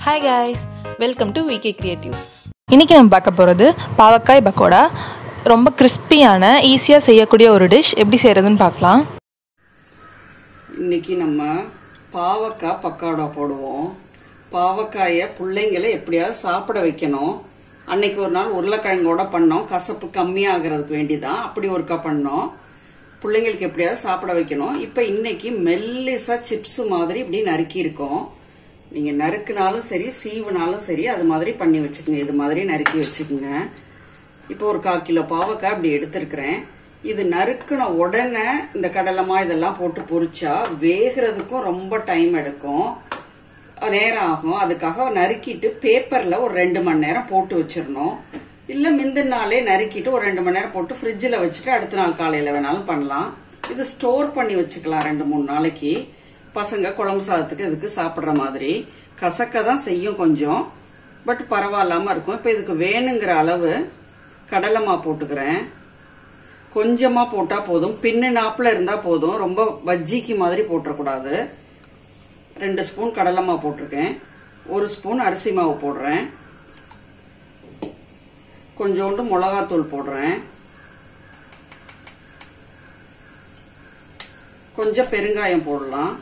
hi guys welcome to VK Creatives இன்றைக்கி நம்ம பார்க்க போகிறது பாவக்காய் பக்கோடா ரொம்ப கிறிஸ்பியான ஈஸியாக செய்யக்கூடிய ஒரு டிஷ் எப்படி செய்கிறதுன்னு பார்க்கலாம் இன்னைக்கு நம்ம பாவக்காய் பக்கோடா போடுவோம் பாவக்காயை பிள்ளைங்களை எப்படியாவது சாப்பிட வைக்கணும் அன்னைக்கு ஒரு நாள் உருளைக்கிழங்கோட பண்ணோம் கசப்பு கம்மியாகிறதுக்கு வேண்டிதான் அப்படி ஒருக்கா பண்ணோம் பிள்ளைங்களுக்கு எப்படியாவது சாப்பிட வைக்கணும் இப்ப இன்னைக்கு மெல்லிசா சிப்ஸ் மாதிரி இப்படி நறுக்கி இருக்கோம் நீங்க நறுக்குனாலும் சரி சீவுனாலும் சரி அது மாதிரி பண்ணி வச்சுக்கோங்க இது மாதிரி நறுக்கி வச்சுக்கோங்க இப்போ ஒரு கால் கிலோ பாவக்காய் இப்படி எடுத்திருக்கிறேன் இது நறுக்குன உடனே இந்த கடலைமா இதெல்லாம் போட்டு பொரிச்சா வேகிறதுக்கும் ரொம்ப டைம் எடுக்கும் நேரம் ஆகும் அதுக்காக நறுக்கிட்டு பேப்பர்ல ஒரு ரெண்டு மணி நேரம் போட்டு வச்சிடணும் இல்ல முந்தின நாளே நறுக்கிட்டு ஒரு ரெண்டு மணி நேரம் போட்டு ஃப்ரிட்ஜில் வச்சுட்டு அடுத்த நாள் காலையில வேணாலும் பண்ணலாம் இது ஸ்டோர் பண்ணி வச்சுக்கலாம் ரெண்டு மூணு நாளைக்கு பசங்க குழம்பு சாதத்துக்கு இதுக்கு சாப்பிடுற மாதிரி கசக்க தான் செய்யும் கொஞ்சம் பட் பரவாயில்லாம இருக்கும் இப்ப இதுக்கு வேணுங்கிற அளவு கடலைமா போட்டுக்கிறேன் கொஞ்சமா போட்டா போதும் பின்னு நாப்புல இருந்தா போதும் ரொம்ப பஜ்ஜிக்கு மாதிரி போட்டுறக்கூடாது ரெண்டு ஸ்பூன் கடலைமா போட்டிருக்கேன் ஒரு ஸ்பூன் அரிசி மாவு போடுறேன் கொஞ்சோண்டு மிளகாத்தூள் போடுறேன் கொஞ்சம் பெருங்காயம் போடலாம்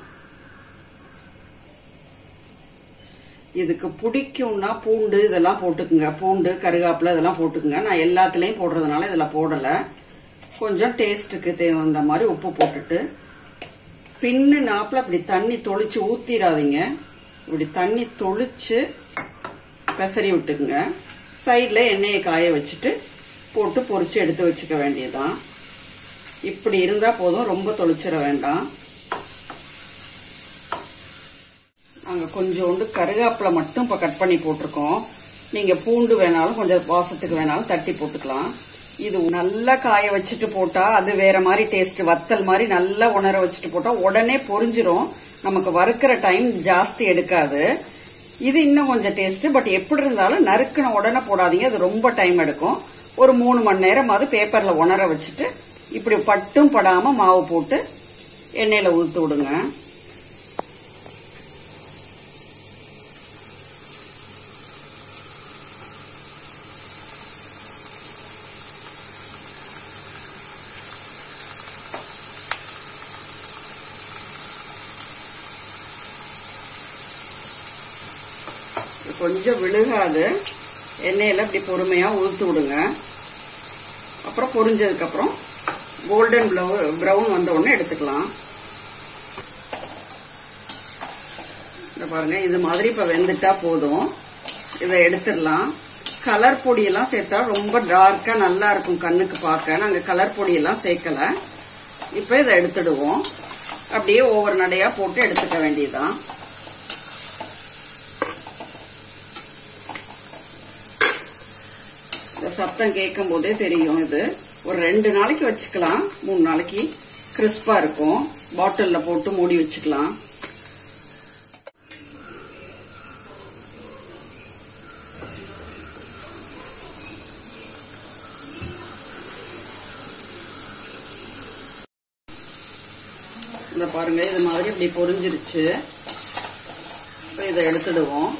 இதுக்கு பிடிக்கும்னா பூண்டு இதெல்லாம் போட்டுக்குங்க பூண்டு கருகாப்பில இதெல்லாம் போட்டுக்குங்க நான் எல்லாத்துலயும் போடுறதுனால இதுல போடல கொஞ்சம் டேஸ்ட்டுக்கு தகுந்த மாதிரி உப்பு போட்டுட்டு பின்னு நாப்புல இப்படி தண்ணி தொளிச்சு ஊத்திராதீங்க இப்படி தண்ணி தொளிச்சு பெசரி விட்டுக்குங்க சைட்ல எண்ணெயை காய வச்சுட்டு போட்டு பொரிச்சு எடுத்து வச்சுக்க வேண்டியதுதான் இப்படி இருந்தா போதும் ரொம்ப தொளிச்சிட வேண்டாம் நாங்க கொஞ்சோண்டு கருகாப்பில மட்டும் இப்ப கட் பண்ணி போட்டிருக்கோம் நீங்க பூண்டு வேணாலும் கொஞ்சம் வாசத்துக்கு வேணாலும் தட்டி போட்டுக்கலாம் இது நல்லா காய வச்சுட்டு போட்டா அது வேற மாதிரி டேஸ்ட் வத்தல் மாதிரி நல்லா உணர வச்சுட்டு போட்டா உடனே பொரிஞ்சிரும் நமக்கு வறுக்கிற டைம் ஜாஸ்தி எடுக்காது இது இன்னும் கொஞ்சம் டேஸ்ட் பட் எப்படி இருந்தாலும் நறுக்குன உடனே போடாதீங்க அது ரொம்ப டைம் எடுக்கும் ஒரு மூணு மணி நேரமாவது பேப்பர்ல உணர வச்சுட்டு இப்படி பட்டும் படாம மாவு போட்டு எண்ணெயில ஊத்து விடுங்க கொஞ்சம் விழுகாது எண்ணெயில இப்படி பொறுமையா ஊத்து விடுங்க அப்புறம் பொரிஞ்சதுக்கு அப்புறம் கோல்டன் ப்ரௌன் வந்த உடனே எடுத்துக்கலாம் இந்த பாருங்க இது மாதிரி இப்ப வெந்துட்டா போதும் இதை எடுத்துடலாம் கலர் பொடியெல்லாம் சேர்த்தா ரொம்ப டார்க்கா நல்லா இருக்கும் கண்ணுக்கு பார்க்க நாங்க கலர் பொடியெல்லாம் சேர்க்கல இப்ப இதை எடுத்துடுவோம் அப்படியே ஒவ்வொரு நடையா போட்டு எடுத்துக்க வேண்டியதுதான் இந்த சத்தம் கேட்கும் போதே தெரியும் இது ஒரு ரெண்டு நாளைக்கு வச்சுக்கலாம் மூணு நாளைக்கு கிறிஸ்பா இருக்கும் பாட்டில்ல போட்டு மூடி வச்சுக்கலாம் இந்த பாருங்க இது மாதிரி இப்படி பொரிஞ்சிருச்சு இப்போ இதை எடுத்துடுவோம்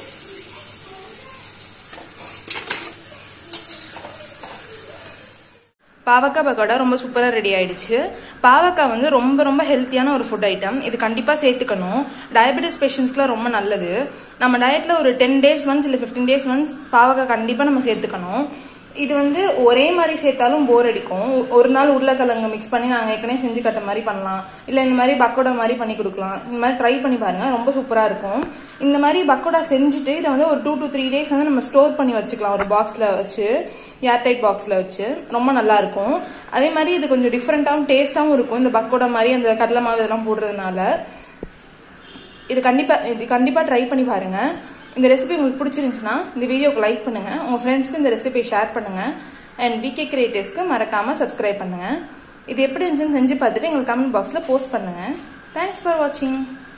பாவக்காய் பக்கோடா ரொம்ப சூப்பராக ரெடி ஆயிடுச்சு பாவக்காய் வந்து ரொம்ப ரொம்ப ஹெல்த்தியான ஒரு ஃபுட் ஐட்டம் இது கண்டிப்பாக சேர்த்துக்கணும் டயபெட்டிஸ் பேஷண்ட்ஸ்க்குலாம் ரொம்ப நல்லது நம்ம டயட்டில் ஒரு டென் டேஸ் ஒன்ஸ் இல்லை ஃபிஃப்டீன் டேஸ் ஒன்ஸ் பாவக்காய் கண்டிப்பாக நம்ம சேர்த்துக்கணும் இது வந்து ஒரே மாதிரி சேர்த்தாலும் போர் அடிக்கும் ஒரு நாள் உருளைக்கிழங்கு மிக்ஸ் பண்ணி நாங்கள் ஏற்கனவே செஞ்சு கட்ட மாதிரி பண்ணலாம் இல்லை இந்த மாதிரி பக்கோடா மாதிரி பண்ணி கொடுக்கலாம் இந்த மாதிரி ட்ரை பண்ணி பாருங்க ரொம்ப சூப்பராக இருக்கும் இந்த மாதிரி பக்கோடா செஞ்சுட்டு இதை வந்து ஒரு டூ டு த்ரீ டேஸ் வந்து நம்ம ஸ்டோர் பண்ணி வச்சுக்கலாம் ஒரு பாக்ஸில் வச்சு ஏர்டைட் பாக்ஸில் வச்சு ரொம்ப நல்லா இருக்கும் அதே மாதிரி இது கொஞ்சம் டிஃப்ரெண்ட்டாகவும் டேஸ்ட்டாகவும் இருக்கும் இந்த பக்கோடா மாதிரி அந்த கடலை மாவு இதெல்லாம் போடுறதுனால இது கண்டிப்பாக இது கண்டிப்பாக ட்ரை பண்ணி பாருங்க இந்த ரெசிபி உங்களுக்கு பிடிச்சிருந்துச்சுன்னா இந்த வீடியோக்கு லைக் பண்ணுங்க உங்க ஃப்ரெண்ட்ஸ்க்கு இந்த ரெசிபியை ஷேர் பண்ணுங்க அண்ட் விகே கிரியேட்டிவ்ஸ்க்கு மறக்காம சப்ஸ்கிரைப் பண்ணுங்க இது எப்படி இருந்துச்சுன்னு செஞ்சு பார்த்துட்டு எங்களுக்கு கமெண்ட் பாக்ஸில் போஸ்ட் பண்ணுங்க தேங்க்ஸ் ஃபார் வாட்சிங்